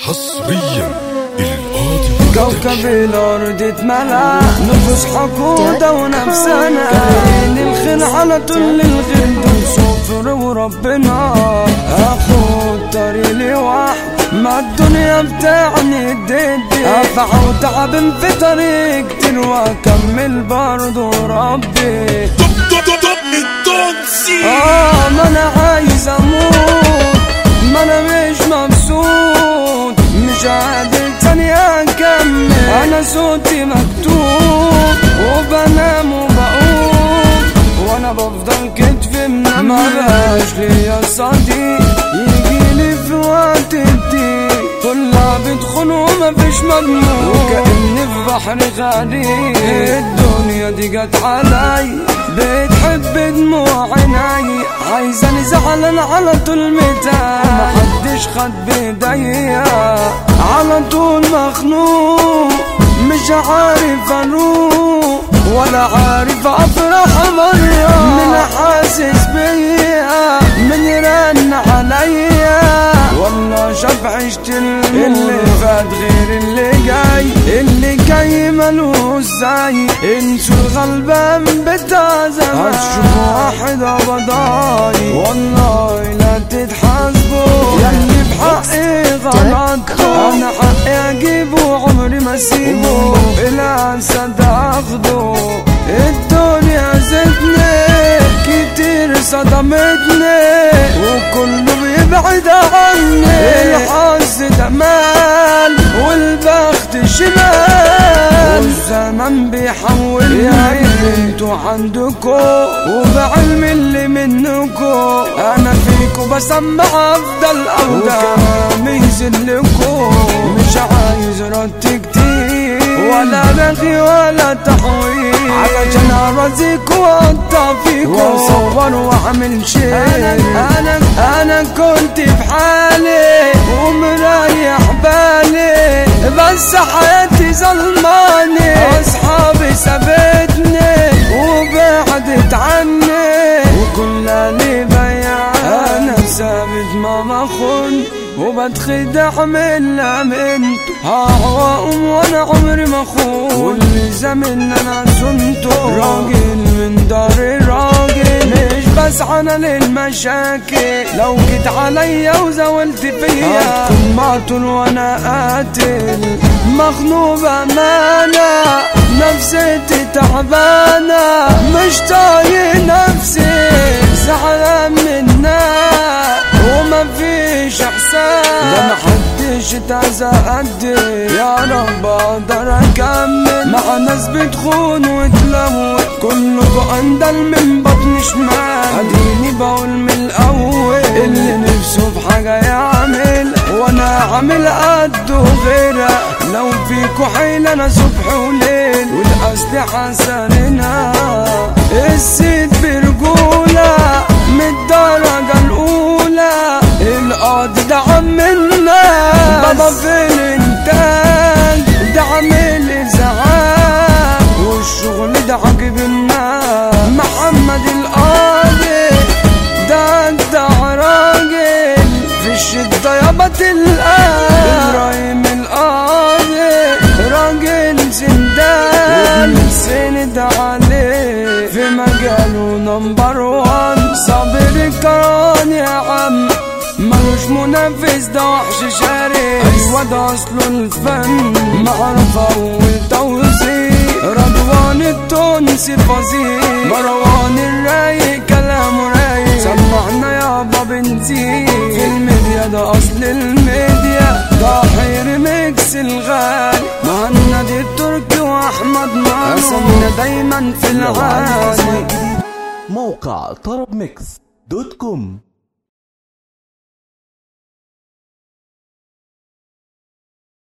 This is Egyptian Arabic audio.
حصريا القاضي كوكب الأرض اتملى نفوس حقودة ونفسنا كاين الخير على طول الغير دول صفر وربنا اخد طريق لوحدي ما الدنيا بتاعني الددي افعى وتعب في طريق كتير واكمل برضو ربي اه ما انا عايز اموت ما انا مش مبسوط مش قادر تاني اكمل انا صوتي مكتوب وبنام وبقوم وانا بفضل كتفي منام ما بقاش ليا صديق يجيلي في وقت الضيق كلها بتخون ومفيش مضمون وكأني في بحر غريب الدنيا دي جت علي بتحب دموع عيني عايزاني زعلان على طول متاع محدش خد بايديا على طول مخنوق مش عارف اروح ولا عارف افرح مرة من حاسس بيا من رن عليا والله شاف عشت اللي فات غير اللي جاي اللي جاي ملوش زي انسوا الغلبان بتاع زمان هتشوفوا واحد ابضاي والله لا تتحاسبوا ياللي بحقي غلط انا حقي اجيبه عمري ما اسيبه الى اسد اخده الدنيا زدني كتير صدمتني وكله بيبعد عني الحظ ده مال والبخت شمال والزمن بيحول يا انتوا عندكوا وبعلم اللي منكوا انا فيكوا بسمع افضل اودع يذلكوا مش عايز رد كتير ولا رغي ولا تحويل علشان ارازيك واقطع فيك واصور واعمل شيء انا انا انا كنت في حالي ومريح بالي بس حياتي ظلماني اصحابي سابتني وبعدت عني وكل اللي بيع انا ثابت ما مخون وبتخدع من لامنت هواقوم وانا عمري ما اخون واللي زمن انا صنته راجل من دار راجل مش بسعى انا للمشاكل لو جيت عليا وزولت فيا هتكون مقتول وانا قاتل مخنوق بامانه نفسيتي تعبانه مش طايق نفسي زعلان منها ومفيش احسان لا محدش اتعزى قدي يا رب اقدر اكمل مع ناس بتخون وتلوت كله اندل من بطن شمال اديني بقول من الاول اللي نفسه في حاجه يعمل وانا عامل قده غيرها لو فيكوا حيل انا صبح وليل والاسلحه سننا السيد برجوله من الدرجه الاولى القاضي ده عم الناس بابا في الانتاج ده عامل ازعاج والشغل ده عاجب الناس محمد القاضي ده ده راجل في الشدة يابا تلقاه ابراهيم القاضي راجل زندان سند عليه في مجاله نمبر وان صابر الكران يا عم ملوش منافس ده وحش شاري ايوه ده اصله الفن معرف اول توزيع رضوان التونسي فظيع مروان الرايق كلامه رايق سمعنا يابا بنزين في الميديا ده اصل الميديا ضاحي ريميكس الغالي مهند التركي واحمد معصم دايما في العالي موقع طرب ميكس دوت كوم